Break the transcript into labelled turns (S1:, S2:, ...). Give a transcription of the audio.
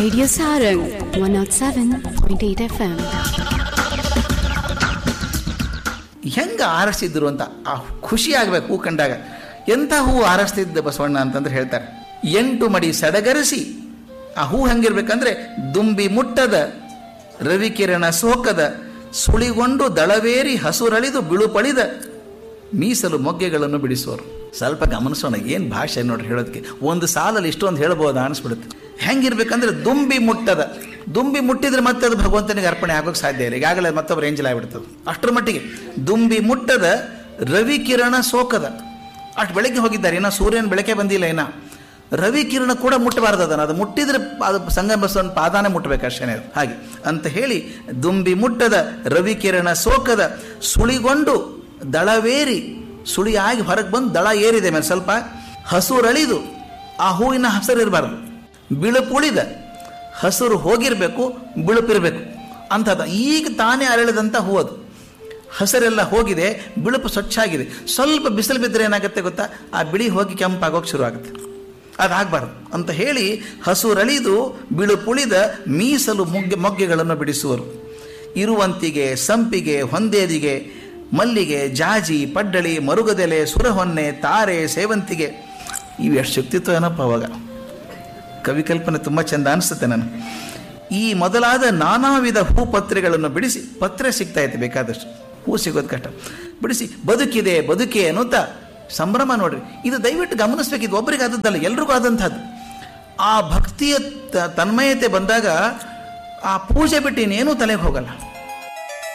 S1: Radio Sarang 107.8 FM.
S2: ಹೆಂಗೆ ಆರಿಸಿದ್ರು ಅಂತ ಆ ಖುಷಿ ಆಗ್ಬೇಕು ಹೂ ಕಂಡಾಗ ಎಂಥ ಹೂ ಆರಿಸ್ತಿದ್ದ ಬಸವಣ್ಣ ಅಂತಂದ್ರೆ ಹೇಳ್ತಾರೆ ಎಂಟು ಮಡಿ ಸಡಗರಿಸಿ ಆ ಹೂ ಹೆಂಗಿರ್ಬೇಕಂದ್ರೆ ದುಂಬಿ ಮುಟ್ಟದ ರವಿಕಿರಣ ಸೋಕದ ಸುಳಿಗೊಂಡು ದಳವೇರಿ ಹಸುರಳಿದು ಬಿಳುಪಳಿದ ಮೀಸಲು ಮೊಗ್ಗೆಗಳನ್ನು ಬಿಡಿಸುವರು ಸ್ವಲ್ಪ ಗಮನಿಸೋಣ ಏನು ಭಾಷೆ ನೋಡ್ರಿ ಹೇಳೋದಕ್ಕೆ ಒಂದು ಸಾಲಲ್ಲಿ ಇಷ್ಟೊಂದು ಹೇಳ್ಬೋದಾ ಅನಿಸ್ಬಿಡುತ್ತೆ ಹೆಂಗಿರ್ಬೇಕಂದ್ರೆ ದುಂಬಿ ಮುಟ್ಟದ ದುಂಬಿ ಮುಟ್ಟಿದ್ರೆ ಮತ್ತೆ ಅದು ಭಗವಂತನಿಗೆ ಅರ್ಪಣೆ ಆಗೋಕೆ ಸಾಧ್ಯ ಇಲ್ಲ ಈಗಾಗಲೇ ಮತ್ತೊಬ್ಬರು ಏಂಜಲ್ ಆಗ್ಬಿಡ್ತದೆ ಅಷ್ಟರ ಮಟ್ಟಿಗೆ ದುಂಬಿ ಮುಟ್ಟದ ರವಿ ಕಿರಣ ಸೋಕದ ಅಷ್ಟು ಬೆಳಗ್ಗೆ ಹೋಗಿದ್ದಾರೆ ಇನ್ನು ಸೂರ್ಯನ ಬೆಳಕೆ ಬಂದಿಲ್ಲ ಇನ್ನ ರವಿ ಕಿರಣ ಕೂಡ ಮುಟ್ಟಬಾರ್ದು ಅದನ್ನು ಅದು ಮುಟ್ಟಿದ್ರೆ ಅದು ಸಂಗಮ ಬಸವನ ಪಾದಾನೆ ಮುಟ್ಟಬೇಕು ಅಷ್ಟೇ ಅದು ಹಾಗೆ ಅಂತ ಹೇಳಿ ದುಂಬಿ ಮುಟ್ಟದ ರವಿ ಕಿರಣ ಸೋಕದ ಸುಳಿಗೊಂಡು ದಳವೇರಿ ಸುಳಿಯಾಗಿ ಹೊರಗೆ ಬಂದು ದಳ ಏರಿದೆ ಮೇಲೆ ಸ್ವಲ್ಪ ಹಸುರಳಿದು ಆ ಹೂವಿನ ಹಸಿರಿರಬಾರ್ದು ಬಿಳುಪುಳಿದ ಹಸುರು ಹೋಗಿರಬೇಕು ಬಿಳುಪಿರಬೇಕು ಅಂಥದ್ದು ಈಗ ತಾನೇ ಅರಳಿದಂಥ ಹೂ ಅದು ಹಸರೆಲ್ಲ ಹೋಗಿದೆ ಬಿಳುಪು ಸ್ವಚ್ಛಾಗಿದೆ ಸ್ವಲ್ಪ ಬಿಸಿಲು ಬಿದ್ದರೆ ಏನಾಗುತ್ತೆ ಗೊತ್ತಾ ಆ ಬಿಳಿ ಹೋಗಿ ಕೆಂಪಾಗೋಕೆ ಶುರು ಆಗುತ್ತೆ ಅದಾಗಬಾರ್ದು ಅಂತ ಹೇಳಿ ಹಸುರಳಿದು ಬಿಳುಪುಳಿದ ಮೀಸಲು ಮೊಗ್ಗೆ ಮೊಗ್ಗೆಗಳನ್ನು ಬಿಡಿಸುವರು ಇರುವಂತಿಗೆ ಸಂಪಿಗೆ ಹೊಂದೇದಿಗೆ ಮಲ್ಲಿಗೆ ಜಾಜಿ ಪಡ್ಡಳಿ ಮರುಗದೆಲೆ ಸುರಹೊನ್ನೆ ತಾರೆ ಸೇವಂತಿಗೆ ಇವು ಎಷ್ಟು ಶಕ್ತಿತ್ವ ಏನಪ್ಪ ಅವಾಗ ಕವಿ ಕಲ್ಪನೆ ತುಂಬ ಚೆಂದ ಅನಿಸುತ್ತೆ ನಾನು ಈ ಮೊದಲಾದ ನಾನಾ ವಿಧ ಹೂ ಪತ್ರೆಗಳನ್ನು ಬಿಡಿಸಿ ಪತ್ರೆ ಸಿಗ್ತಾ ಇತ್ತು ಬೇಕಾದಷ್ಟು ಹೂ ಸಿಗೋದು ಕಷ್ಟ ಬಿಡಿಸಿ ಬದುಕಿದೆ ಬದುಕೆ ಅನ್ನುತ್ತಾ ಸಂಭ್ರಮ ನೋಡ್ರಿ ಇದು ದಯವಿಟ್ಟು ಗಮನಿಸ್ಬೇಕು ಇದು ಒಬ್ಬರಿಗೆ ಆದದ್ದಲ್ಲ ಎಲ್ರಿಗೂ ಆದಂಥದ್ದು ಆ ಭಕ್ತಿಯ ತ- ತನ್ಮಯತೆ ಬಂದಾಗ ಆ ಪೂಜೆ ಬಿಟ್ಟು ಇನ್ನೇನೂ ತಲೆಗೆ ಹೋಗಲ್ಲ